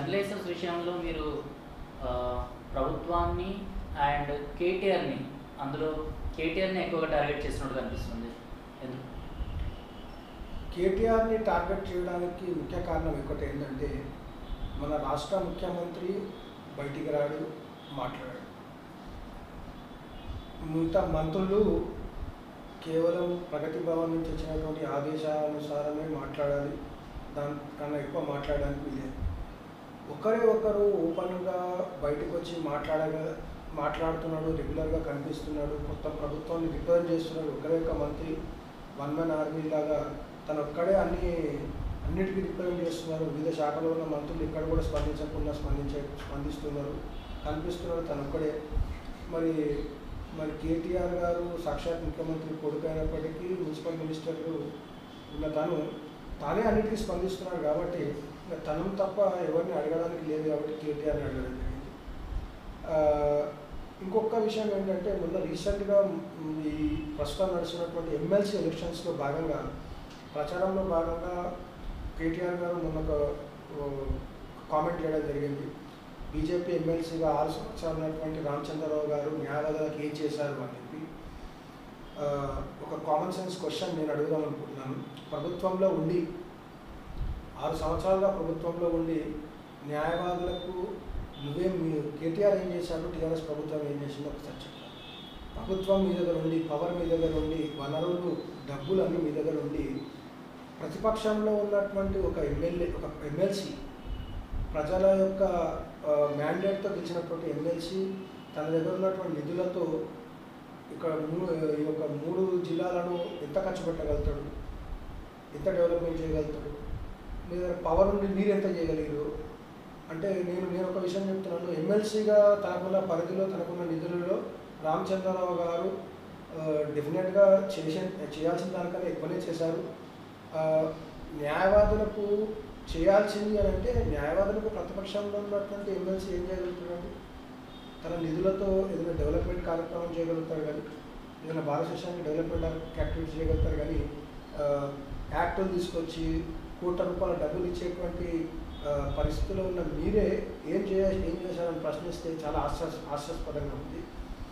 Fertilisers విషయంలో మీరు ఆ, ప్రభుత్వాన్ని అండ్ కేటీఆర్ని అందులో కేటీఆర్ని ఎక్కువగా టార్గెట్ చేసినట్టు కనిపిస్తుంది ఎందుకు కేటీఆర్ని టార్గెట్ చేయడానికి ముఖ్య కారణం ఒకటి ఏంటంటే మన రాష్ట్ర ముఖ్యమంత్రి బయటికి రాడు మాట్లాడాడు మిగతా మంత్రులు కేవలం ప్రగతి భవన్ నుంచి వచ్చినటువంటి ఆదేశానుసారమే మాట్లాడాలి దానికన్నా ఎక్కువ మాట్లాడడానికి లేదు ఒకరే ఒకరు ఓపెన్గా బయటకు వచ్చి మాట్లాడగ మాట్లాడుతున్నాడు రెగ్యులర్గా కనిపిస్తున్నాడు కొత్త ప్రభుత్వాన్ని రిప్రజెంట్ చేస్తున్నాడు ఒకరే ఒక మంత్రి వన్ మ్యాన్ ఆర్మీ లాగా తను ఒక్కడే అన్ని అన్నిటికీ రిప్రజెంట్ చేస్తున్నారు వివిధ శాఖలో ఉన్న మంత్రులు ఇక్కడ కూడా స్పందించకుండా స్పందించే స్పందిస్తున్నారు కనిపిస్తున్నారు తను ఒక్కడే మరి మరి కేటీఆర్ గారు సాక్షాత్ ముఖ్యమంత్రి కొడుకు అయినప్పటికీ మున్సిపల్ మినిస్టర్లు ఉన్న తను తానే అన్నిటికీ స్పందిస్తున్నాడు కాబట్టి ఇంకా తను తప్ప ఎవరిని అడగడానికి లేదు కాబట్టి కేటీఆర్ని అడగడం జరిగింది ఆ, ఇంకొక విషయం ఏంటంటే మొన్న రీసెంట్గా మ్, ఈ ప్రస్తుతం నడుస్తున్నటువంటి ఎమ్మెల్సీ ఎలక్షన్స్లో భాగంగా ప్రచారంలో భాగంగా కేటీఆర్ గారు మొన్న ఒక ఓ, కామెంట్ చేయడం జరిగింది బీజేపీ ఎమ్మెల్సీగా ఆరు సంవత్సరాలు ఉన్నటువంటి రామచంద్రరావు గారు న్యాయవాదాలకు ఏం చేశారు అని చెప్పి ఆ, ఒక కామన్ సెన్స్ క్వశ్చన్ నేను అడుగుదాం అనుకుంటున్నాను ప్రభుత్వంలో ఉండి ఆరు సంవత్సరాలుగా ప్రభుత్వంలో ఉండి న్యాయవాదులకు నువ్వేం మీ కేటీఆర్ ఏం చేశాడు టీఆర్ఎస్ ప్రభుత్వం ఏం చేసిందో ఒకసారి చెప్పాలి ప్రభుత్వం మీ దగ్గర ఉండి పవర్ మీ దగ్గర ఉండి వనరులు డబ్బులు అన్నీ మీ దగ్గర ఉండి ప్రతిపక్షంలో ఉన్నటువంటి ఒక ఎమ్మెల్యే ఒక ఎమ్మెల్సీ ప్రజల యొక్క మ్యాండేట్తో గెలిచినటువంటి ఎమ్మెల్సీ తన దగ్గర ఉన్నటువంటి నిధులతో ఇక్కడ మూ ఈ యొక్క మూడు జిల్లాలను ఎంత ఖర్చు పెట్టగలుగుతాడు ఎంత డెవలప్మెంట్ చేయగలుగుతాడు మీ దగ్గర పవర్ ఉండి మీరు ఎంత చేయగలిగారు అంటే నేను నేను ఒక విషయం చెప్తున్నాను ఎమ్మెల్సీగా తనకున్న పరిధిలో తనకున్న నిధులలో రామచంద్రరావు గారు డెఫినెట్గా చేసే చేయాల్సిన దానికన్నా ఎక్కువనే చేశారు ఆ, న్యాయవాదులకు చేయాల్సింది అని అంటే న్యాయవాదులకు ప్రతిపక్షంలో ఉన్నటువంటి ఎమ్మెల్సీ ఏం చేయగలుగుతున్నాడు తన నిధులతో ఏదైనా డెవలప్మెంట్ కార్యక్రమం చేయగలుగుతారు కానీ ఏదైనా భారతదేశానికి డెవలప్మెంట్ యాక్టివిటీస్ చేయగలుగుతారు కానీ ఆ, యాక్టులు తీసుకొచ్చి కోట్ల రూపాయల డబ్బులు ఇచ్చేటువంటి ఆ, పరిస్థితిలో ఉన్న మీరే ఏం చేయ ఏం చేశారని ప్రశ్నిస్తే చాలా హాస్యాస్ హాస్యాస్పదంగా ఉంది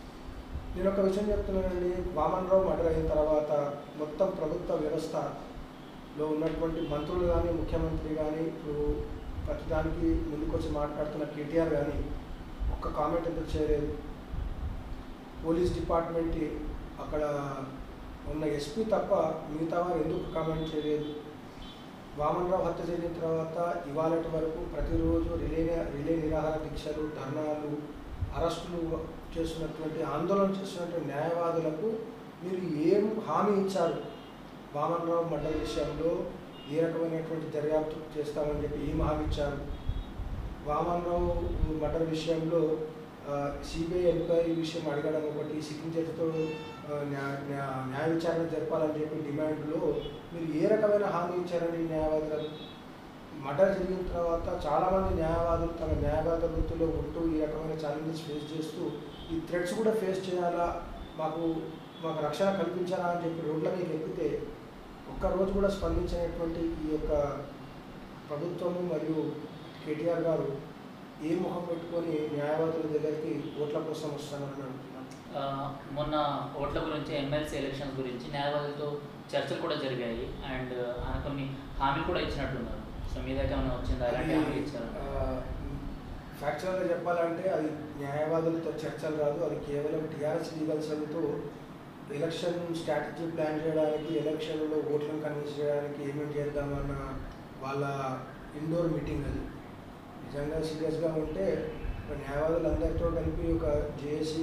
నేను ఒక విషయం చెప్తున్నానండి వామన్ రావు మర్డర్ అయిన తర్వాత మొత్తం ప్రభుత్వ వ్యవస్థలో ఉన్నటువంటి మంత్రులు కానీ ముఖ్యమంత్రి కానీ ఇప్పుడు ప్రతిదానికి ముందుకొచ్చి మాట్లాడుతున్న కేటీఆర్ కానీ ఒక్క కామెంట్ ఎందుకు చేయలేదు పోలీస్ డిపార్ట్మెంట్ అక్కడ ఉన్న ఎస్పీ తప్ప మిగతా వారు ఎందుకు కామెంట్ చేయలేదు వామన్ రావు హత్య జరిగిన తర్వాత ఇవాళటి వరకు ప్రతిరోజు రిలే రిలే నిరాహార దీక్షలు ధర్నాలు అరెస్టులు చేస్తున్నటువంటి ఆందోళన చేస్తున్నటువంటి న్యాయవాదులకు మీరు ఏం హామీ ఇచ్చారు వామన్ రావు మండల విషయంలో ఏ రకమైనటువంటి దర్యాప్తు చేస్తామని చెప్పి ఏం హామీ ఇచ్చారు వామన్ రావు మర్డర్ విషయంలో సిబిఐ ఎంక్వైరీ విషయం అడగడం ఒకటి సిక్కిం జడ్జితో ఆ, న్యా- న్యా- న్యాయ విచారణ జరపాలని చెప్పి డిమాండ్లో మీరు ఏ రకమైన హామీ ఇచ్చారని న్యాయవాదులకు మర్డర్ జరిగిన తర్వాత చాలామంది న్యాయవాదులు తమ న్యాయవాద వృత్తిలో ఉంటూ ఈ రకమైన ఛాలెంజెస్ ఫేస్ చేస్తూ ఈ థ్రెడ్స్ కూడా ఫేస్ చేయాలా మాకు మాకు రక్షణ కల్పించాలా అని చెప్పి రోడ్ల మీద ఎక్కితే ఒక్కరోజు కూడా స్పందించినటువంటి ఈ యొక్క ప్రభుత్వము మరియు కేటీఆర్ గారు ఏ ముఖం పెట్టుకొని న్యాయవాదుల దగ్గరికి ఓట్ల కోసం వస్తానని అడుగుతున్నాను ఆ, మొన్న ఓట్ల గురించి ఎమ్మెల్సీ ఎలక్షన్స్ గురించి న్యాయవాదులతో చర్చలు కూడా జరిగాయి అండ్ ఆయన కొన్ని హామీలు కూడా ఇచ్చినట్టున్నారు సో మీ దగ్గర ఏమైనా వచ్చిందా ఎలాంటి హామీలు ఇచ్చారు ఫ్యాక్చువల్గా చెప్పాలంటే అది న్యాయవాదులతో చర్చలు రాదు అది కేవలం టీఆర్ఎస్ లీగల్ సెల్తో ఎలక్షన్ స్ట్రాటజీ ప్లాన్ చేయడానికి ఎలక్షన్లో ఓట్లను కన్విన్స్ చేయడానికి ఏమేమి చేద్దామన్న వాళ్ళ ఇండోర్ మీటింగ్ అది నిజంగా సీరియస్గా ఉంటే ఒక న్యాయవాదులందరితో కలిపి ఒక జేఏసీ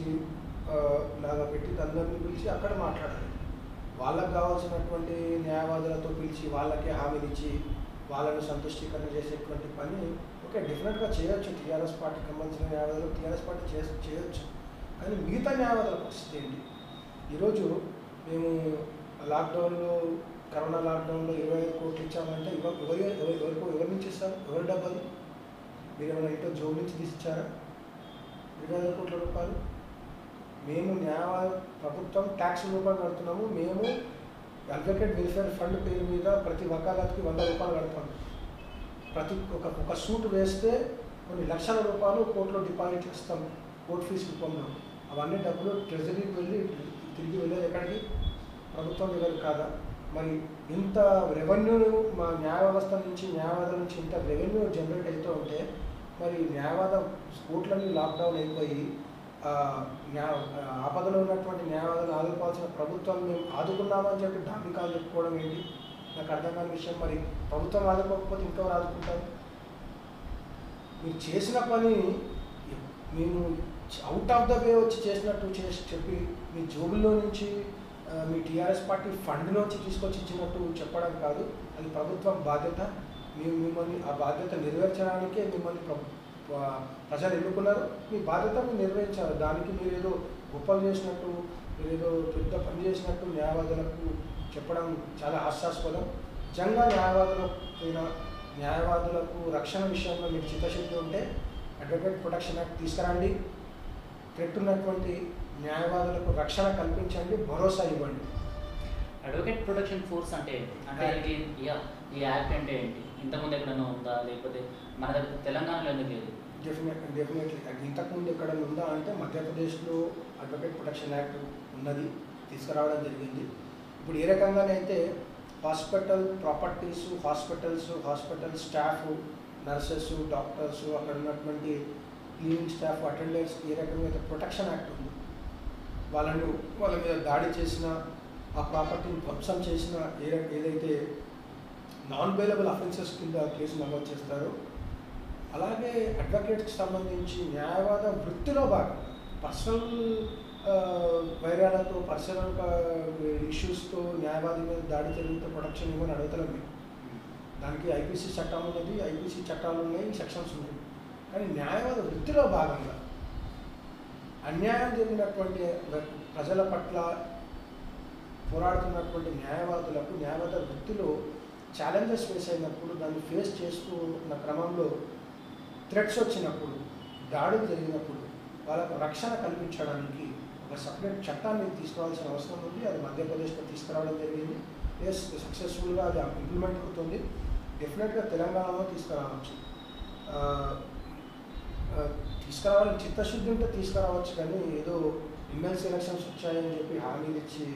లాగా పెట్టి అందరిని పిలిచి అక్కడ మాట్లాడాలి వాళ్ళకి కావాల్సినటువంటి న్యాయవాదులతో పిలిచి వాళ్ళకే హామీలు ఇచ్చి వాళ్ళని సంతుష్టీకరణ చేసేటువంటి పని ఓకే డెఫినెట్గా చేయొచ్చు టీఆర్ఎస్ పార్టీకి సంబంధించిన న్యాయవాదులు టీఆర్ఎస్ పార్టీ చే చేయొచ్చు కానీ మిగతా న్యాయవాదుల పరిస్థితి ఏంటి ఈరోజు మేము లాక్డౌన్లో కరోనా లాక్డౌన్లో ఇరవై ఐదు కోట్లు ఇచ్చామంటే ఇవ ఎవరి ఎవరి ఎవరికి ఎవరి నుంచి ఇస్తారు ఎవరి డబ్బులు మీరు ఏమైనా ఇంట్లో జోబు నుంచి తీసిచ్చారా ఇరవై ఐదు కోట్ల రూపాయలు మేము న్యాయ ప్రభుత్వం ట్యాక్స్ రూపాయలు కడుతున్నాము మేము అడ్వకేట్ వెల్ఫేర్ ఫండ్ పేరు మీద ప్రతి వకాలత్కి వంద రూపాయలు కడతాం ప్రతి ఒక ఒక సూట్ వేస్తే కొన్ని లక్షల రూపాయలు కోర్టులో డిపాజిట్ చేస్తాం కోర్టు ఫీజు రూపంలో అవన్నీ డబ్బులు ట్రెజరీకి వెళ్ళి తిరిగి వెళ్ళేది ఎక్కడికి ప్రభుత్వం దగ్గర కాదా మరి ఇంత రెవెన్యూ మా న్యాయ వ్యవస్థ నుంచి న్యాయవాదుల నుంచి ఇంత రెవెన్యూ జనరేట్ అవుతూ ఉంటే మరి న్యాయవాద కోర్టులన్నీ లాక్డౌన్ అయిపోయి ఆ, న్యాయ ఆపదలో ఉన్నటువంటి న్యాయవాదులు ఆదుకోవాల్సిన ప్రభుత్వం మేము ఆదుకున్నామని చెప్పి డాంబికాలు చెప్పుకోవడం ఏంటి నాకు అర్థం కాని విషయం మరి ప్రభుత్వం ఆదుకోకపోతే ఇంకెవరు ఆదుకుంటారు మీరు చేసిన పని మేము అవుట్ ఆఫ్ ద వే వచ్చి చేసినట్టు చేసి చెప్పి మీ జోబుల్లో నుంచి ఆ, మీ టీఆర్ఎస్ పార్టీ ఫండ్లోంచి తీసుకొచ్చి ఇచ్చినట్టు చెప్పడం కాదు అది ప్రభుత్వం బాధ్యత మేము మిమ్మల్ని ఆ బాధ్యత నెరవేర్చడానికే మిమ్మల్ని ప్ర- ప- ప్రజలు ఎన్నుకున్నారు మీ బాధ్యత మీరు నెరవేర్చారు దానికి మీరు ఏదో గొప్పలు చేసినట్టు మీరు ఏదో పెద్ద పని చేసినట్టు న్యాయవాదులకు చెప్పడం చాలా హాస్యాస్పదం నిజంగా న్యాయవాదులపైన న్యాయవాదులకు రక్షణ విషయంలో మీకు చిత్తశుద్ధి ఉంటే అడ్వకేట్ ప్రొటెక్షన్ యాక్ట్ తీసుకురండి థ్రెట్ ఉన్నటువంటి న్యాయవాదులకు రక్షణ కల్పించండి భరోసా ఇవ్వండి అడ్వకేట్ ప్రొటెక్షన్ ఫోర్స్ అంటే ఏంటి? అంటే Act. ఇది యా ఈ యాక్ట్ అంటే ఏంటి ఇంతకుముందు ఎక్కడైనా ఉందా లేకపోతే మన దగ్గర తెలంగాణలో ఎందుకు లేదు డెఫినెట్ డెఫినెట్లీ అది ఇంతకుముందు ఎక్కడ ఉందా అంటే మధ్యప్రదేశ్లో అడ్వకేట్ ప్రొటెక్షన్ యాక్ట్ ఉన్నది తీసుకురావడం జరిగింది ఇప్పుడు ఏ రకంగానైతే hospital properties hospitals hospital staff nurses doctors అక్కడ ఉన్నటువంటి క్లీనింగ్ స్టాఫ్ అటెండర్స్ ఏ రకంగా అయితే ప్రొటెక్షన్ యాక్ట్ ఉంది వాళ్ళను వాళ్ళ మీద దాడి చేసిన ఆ ప్రాపర్టీని ధ్వంసం చేసిన ఏ రక- ఏదైతే నాన్ బెయిలబుల్ అఫెన్సెస్ కింద కేసు నమోదు చేస్తారో అలాగే అడ్వకేట్స్కి సంబంధించి న్యాయవాద వృత్తిలో భాగంగా పర్సనల్ వైరాలతో పర్సనల్ ఇష్యూస్తో న్యాయవాది మీద దాడి జరిగితే ప్రొటెక్షన్ ఇవ్వని అడుగుతలేం మేము దానికి ఐపీసీ చట్టం ఉన్నది ఐపీసీ చట్టాలు ఉన్నాయి సెక్షన్స్ ఉన్నాయి కానీ న్యాయవాద వృత్తిలో భాగంగా అన్యాయం జరిగినటువంటి వ్య- ప్రజల పట్ల పోరాడుతున్నటువంటి న్యాయవాదులకు న్యాయవాద వృత్తిలో ఛాలెంజెస్ ఫేస్ అయినప్పుడు దాన్ని ఫేస్ చేస్తూ ఉన్న క్రమంలో థ్రెట్స్ వచ్చినప్పుడు దాడులు జరిగినప్పుడు వాళ్ళకు రక్షణ కల్పించడానికి ఒక సపరేట్ చట్టాన్ని తీసుకురావాల్సిన అవసరం ఉంది అది మధ్యప్రదేశ్లో తీసుకురావడం జరిగింది ఎస్ సక్సెస్ఫుల్గా అది ఇంప్లిమెంట్ అవుతుంది డెఫినెట్గా తెలంగాణలో తీసుకురావచ్చు ఆ, ఆ, తీసుకురావాలని చిత్తశుద్ధి ఉంటే తీసుకురావచ్చు కానీ ఏదో ఎమ్మెల్సీ ఎలక్షన్స్ వచ్చాయని చెప్పి హామీలు ఇచ్చి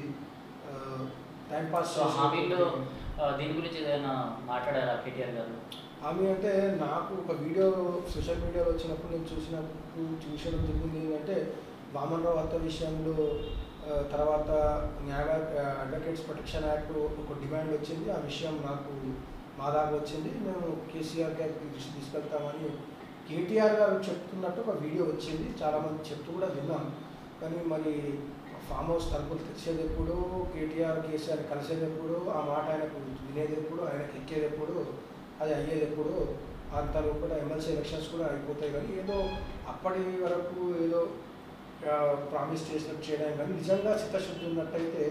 టైంపాస్ సో హామీలో ఆ, దీని గురించి ఏదైనా మాట్లాడారా కేటీఆర్ గారు హామీ అంటే నాకు ఒక వీడియో సోషల్ మీడియాలో వచ్చినప్పుడు నేను చూసినప్పుడు చూసడం జరిగింది ఏంటంటే వామన్ రావు హత్య విషయంలో ఆ, తర్వాత న్యాయ అడ్వకేట్స్ ప్రొటెక్షన్ యాక్ట్ ఒక డిమాండ్ వచ్చింది ఆ విషయం నాకు మా దాకా వచ్చింది మేము కేసీఆర్ గారికి దృష్టి తీసుకెళ్తామని కేటీఆర్ గారు చెప్తున్నట్టు ఒక వీడియో వచ్చింది చాలామంది చెప్తూ కూడా విన్నాం కానీ మరి ఫామ్ హౌస్ తలుపులు తెచ్చేది ఎప్పుడు కేటీఆర్ కేసీఆర్ కలిసేది ఎప్పుడు ఆ మాట ఆయనకు వినేది ఎప్పుడు ఆయనకు ఎక్కేది ఎప్పుడు అది అయ్యేది ఎప్పుడు అంతలో కూడా ఎమ్మెల్సీ ఎలక్షన్స్ కూడా అయిపోతాయి కానీ ఏదో అప్పటి వరకు ఏదో ప్రామిస్ చేసినట్టు చేయడం కానీ నిజంగా చిత్తశుద్ధి ఉన్నట్టయితే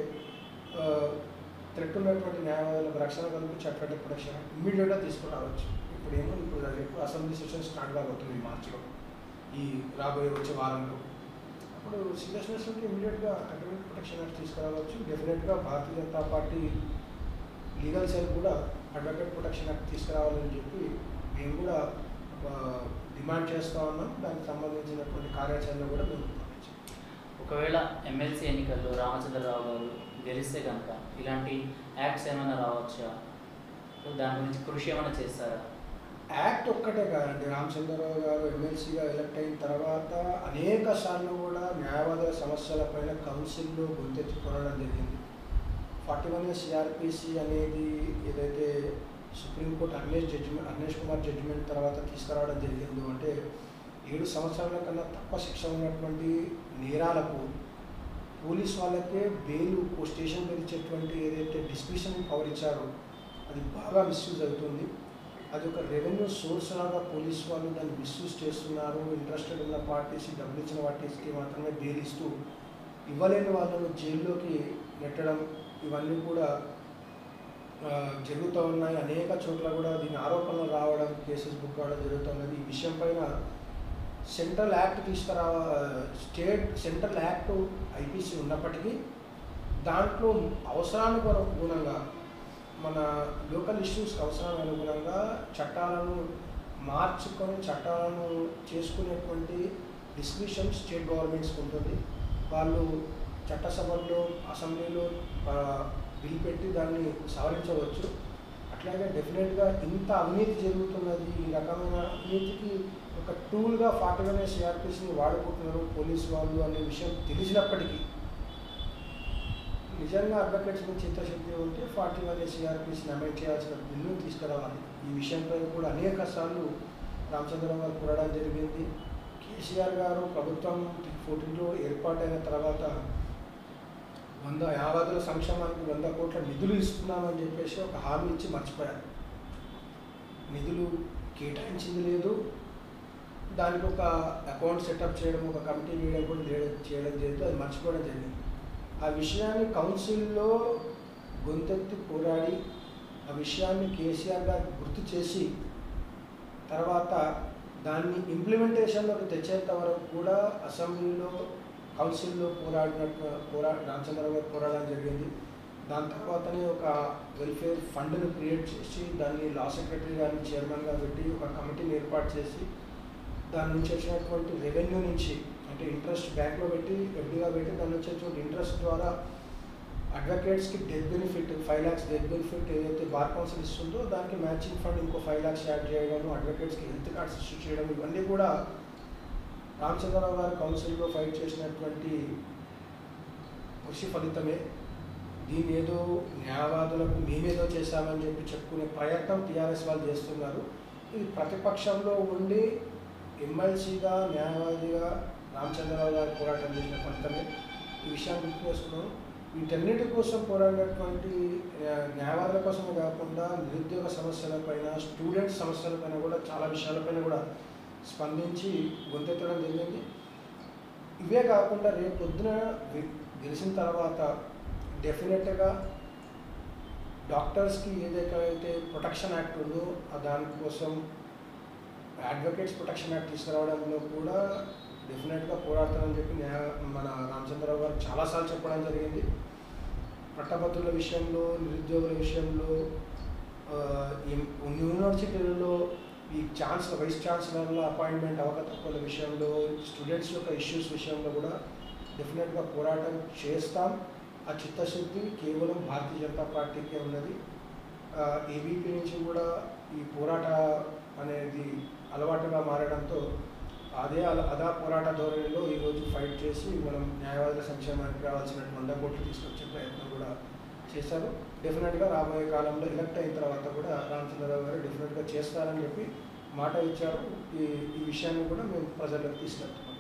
థ్రెట్ ఉన్నటువంటి న్యాయవాదులకు రక్షణ కల్పించి అటువంటి ప్రొటెక్షన్ ఇమ్మీడియట్గా తీసుకురావచ్చు ఇప్పుడు ఏమో ఇప్పుడు అది ఎక్కువ అసెంబ్లీ సెషన్ స్టార్ట్ కాబోతుంది ఈ మార్చిలో ఈ రాబోయే వచ్చే వారంలో అప్పుడు సీరియస్నెస్ ఉంటే ఇమీడియట్గా అడ్వకేట్ ప్రొటెక్షన్ యాక్ట్ తీసుకురావచ్చు డెఫినెట్గా Bharatiya Janata party legal cell కూడా అడ్వకేట్ ప్రొటెక్షన్ యాక్ట్ తీసుకురావాలని చెప్పి మేము కూడా ఆ, డిమాండ్ చేస్తూ ఉన్నాం దానికి సంబంధించినటువంటి కార్యాచరణ కూడా మేము రూపొందించాం. ఒకవేళ ఎమ్మెల్సీ ఎన్నికల్లో రామచంద్రరావు గారు గెలిస్తే కనుక ఇలాంటి యాక్ట్స్ ఏమైనా రావచ్చా సో దాని గురించి కృషి ఏమైనా చేస్తారా యాక్ట్ ఒక్కటే కాదండి రామచంద్రరావు గారు ఎమ్మెల్సీగా ఎలక్ట్ అయిన తర్వాత అనేక సార్లు కూడా న్యాయవాదుల సమస్యలపైన కౌన్సిల్లో గొంతెత్తి కొనడం జరిగింది ఫార్టీ వన్ సిఆర్పిసి అనేది ఏదైతే supreme court Arnesh judgement Arnesh Kumar judgement తర్వాత తీసుకురావడం జరిగిందో అంటే ఏడు సంవత్సరాల కన్నా తక్కువ శిక్ష ఉన్నటువంటి నేరాలకు పోలీస్ వాళ్ళకే బెయిల్ స్టేషన్ బెయిల్ ఇచ్చేటువంటి ఏదైతే డిస్క్రిప్షన్ పవర్ ఇచ్చారో అది బాగా మిస్యూజ్ అవుతుంది అది ఒక రెవెన్యూ సోర్స్ లాగా పోలీస్ వాళ్ళు దాన్ని మిస్యూజ్ చేస్తున్నారు ఇంట్రెస్టెడ్ ఉన్న పార్టీస్ డబ్బులు ఇచ్చిన పార్టీస్కి మాత్రమే బెయిల్ ఇస్తూ ఇవ్వలేని వాళ్ళను జైల్లోకి నెట్టడం ఇవన్నీ కూడా ఆ, జరుగుతూ ఉన్నాయి అనేక చోట్ల కూడా దీని ఆరోపణలు రావడం కేసెస్ బుక్ కావడం జరుగుతున్నది ఈ విషయం పైన సెంట్రల్ యాక్ట్ తీసుకురావ స్టేట్ సెంట్రల్ యాక్ట్ ఐపీసీ ఉన్నప్పటికీ దాంట్లో అవసరానికి అనుగుణంగా మన లోకల్ ఇష్యూస్ అవసరానికి అనుగుణంగా చట్టాలను మార్చుకొని చట్టాలను చేసుకునేటువంటి డిస్క్రిప్షన్ స్టేట్ గవర్నమెంట్స్కి ఉంటుంది వాళ్ళు చట్టసభల్లో అసెంబ్లీలో ఆ, బిల్ పెట్టి దాన్ని సవరించవచ్చు అట్లాగే డెఫినెట్గా ఇంత అవినీతి జరుగుతున్నది ఈ రకమైన అవినీతికి ఒక టూల్గా ఫార్టీ వన్ సిఆర్పిస్ని వాడుకుంటున్నారు పోలీసు వాళ్ళు అనే విషయం తెలిసినప్పటికీ నిజంగా అడ్వకేట్స్ మీద చిత్తశక్తి ఉంటే ఫార్టీ వన్ సిఆర్పిస్ని అమెండ్ చేయాల్సిన బిల్లు తీసుకురావాలి ఈ విషయంపై కూడా అనేక సార్లు రామచంద్రరావు గారు కోరడం జరిగింది కేసీఆర్ గారు ప్రభుత్వం ఫోర్టీన్లో ఏర్పాటైన తర్వాత వంద యావదుల సంక్షేమానికి వంద కోట్ల నిధులు ఇస్తున్నామని చెప్పేసి ఒక హామీ ఇచ్చి మర్చిపోయారు నిధులు కేటాయించింది లేదు దానికి ఒక అకౌంట్ సెటప్ చేయడం ఒక కమిటీ వేయడం కూడా చేయడం చేయడం జరిగింది అది మర్చిపోవడం జరిగింది ఆ విషయాన్ని కౌన్సిల్లో గొంతెత్తి పోరాడి ఆ విషయాన్ని కేసీఆర్ గారు గుర్తు చేసి తర్వాత దాన్ని ఇంప్లిమెంటేషన్లోకి తెచ్చేంత వరకు కూడా అసెంబ్లీలో కౌన్సిల్లో పోరాడినట్టు పోరా రామచంద్రరావు గారు పోరాడడం జరిగింది దాని తర్వాతనే ఒక వెల్ఫేర్ ఫండ్ను క్రియేట్ చేసి దాన్ని లా సెక్రటరీ గారిని చైర్మన్గా పెట్టి ఒక కమిటీని ఏర్పాటు చేసి దాని నుంచి వచ్చినటువంటి రెవెన్యూ నుంచి అంటే ఇంట్రెస్ట్ బ్యాంక్లో పెట్టి ఎఫ్డీగా పెట్టి దాని నుంచి వచ్చినటువంటి ఇంట్రెస్ట్ ద్వారా అడ్వకేట్స్కి death benefit five lakhs death benefit ఏదైతే బార్ కౌన్సిల్ ఇస్తుందో దానికి మ్యాచింగ్ ఫండ్ ఇంకో ఫైవ్ ల్యాక్స్ యాడ్ చేయడం అడ్వకేట్స్కి హెల్త్ కార్డ్స్ ఇష్యూ చేయడం ఇవన్నీ కూడా రామచంద్రరావు గారు కౌన్సిల్లో ఫైట్ చేసినటువంటి కృషి ఫలితమే దీన్ని ఏదో న్యాయవాదులకు మేమేదో చేశామని చెప్పి చెప్పుకునే ప్రయత్నం టీఆర్ఎస్ వాళ్ళు చేస్తున్నారు ఇది ప్రతిపక్షంలో ఉండి ఎమ్మెల్సీగా న్యాయవాదిగా రామచంద్రరావు గారు పోరాటం చేసిన ఫలితమే ఈ విషయాన్ని గుర్తు చేసుకున్నాను వీటన్నిటి కోసం పోరాడినటువంటి ఆ, న్యాయవాదుల కోసమే కాకుండా నిరుద్యోగ సమస్యలపైన స్టూడెంట్స్ సమస్యలపైన కూడా చాలా విషయాలపైన కూడా స్పందించి గొంతెత్తడం జరిగింది ఇవే కాకుండా రేపు పొద్దున వి- గెలిచిన తర్వాత డెఫినెట్గా డాక్టర్స్కి ఏదైతే ప్రొటెక్షన్ యాక్ట్ ఉందో ఆ దానికోసం అడ్వకేట్స్ ప్రొటెక్షన్ యాక్ట్ తీసుకురావడంలో కూడా డెఫినెట్గా పోరాడతానని చెప్పి న్యాయ మన రామచంద్రరావు గారు చాలాసార్లు చెప్పడం జరిగింది పట్టభద్రుల విషయంలో నిరుద్యోగుల విషయంలో ఆ, ఈ- యూనివర్సిటీలలో ఈ ఛాన్సలర్ వైస్ ఛాన్సలర్ల అపాయింట్మెంట్ అవకతవకల విషయంలో స్టూడెంట్స్ యొక్క ఇష్యూస్ విషయంలో కూడా డెఫినెట్గా పోరాటం చేస్తాం ఆ చిత్తశుద్ధి కేవలం భారతీయ జనతా పార్టీకే ఉన్నది ఏబీపీ నుంచి కూడా ఈ పోరాట అనేది అలవాటుగా మారడంతో అదే అల అదా పోరాట ధోరణిలో ఈరోజు ఫైట్ చేసి మనం న్యాయవాదుల సంక్షేమానికి రావాల్సిన వంద కోట్లు తీసుకొచ్చే ప్రయత్నం కూడా చేశారు డెఫినెట్గా రాబోయే కాలంలో ఎలక్ట్ అయిన తర్వాత కూడా రామచంద్రరావు గారు డెఫినెట్గా చేస్తారని చెప్పి మాట ఇచ్చారు ఈ ఈ విషయాన్ని కూడా మేము ప్రజలకు తీసుకెళ్తున్నాం